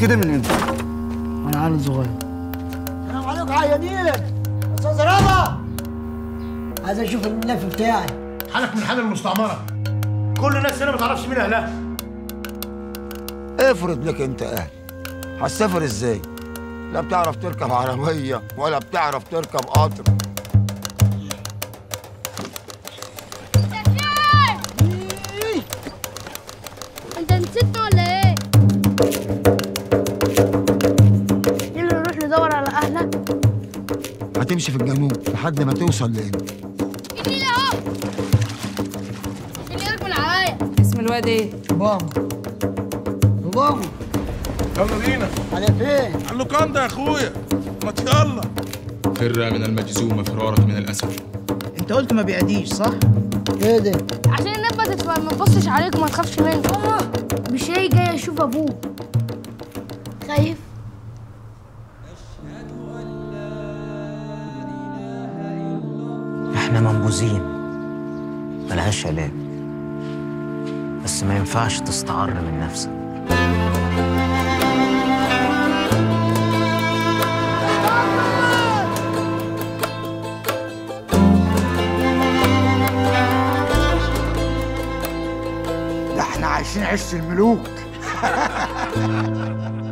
كده من امتى؟ وانا عيل صغير السلام عليكم عيانين استاذ رضا عايز اشوف الملف بتاعي حالك من حال المستعمره كل الناس هنا ما تعرفش مين اهلها افرض لك انت اهل هتسافر ازاي لا بتعرف تركب عربيه ولا بتعرف تركب قطر انت نسيتنا ولا ايه؟ يلا نروح ندور على اهلك هتمشي في الجنوب لحد ما توصل لهنا النيل اهو النيل من عليا اسم الواد ايه؟ بابا بابا يلا بينا على فين على اللوكاندا يا اخويا ما يلا فر من المجزوم فرارك من الأسد انت قلت ما بيعديش صح؟ ايه ده عشان النبة تتبقى ما تبصش عليك وما تخافش منه مش هي جاي اشوف ابوه خايف احنا منبوذين ملهاش علاج بس ما ينفعش تستعر من نفسك ده احنا عايشين عيش الملوك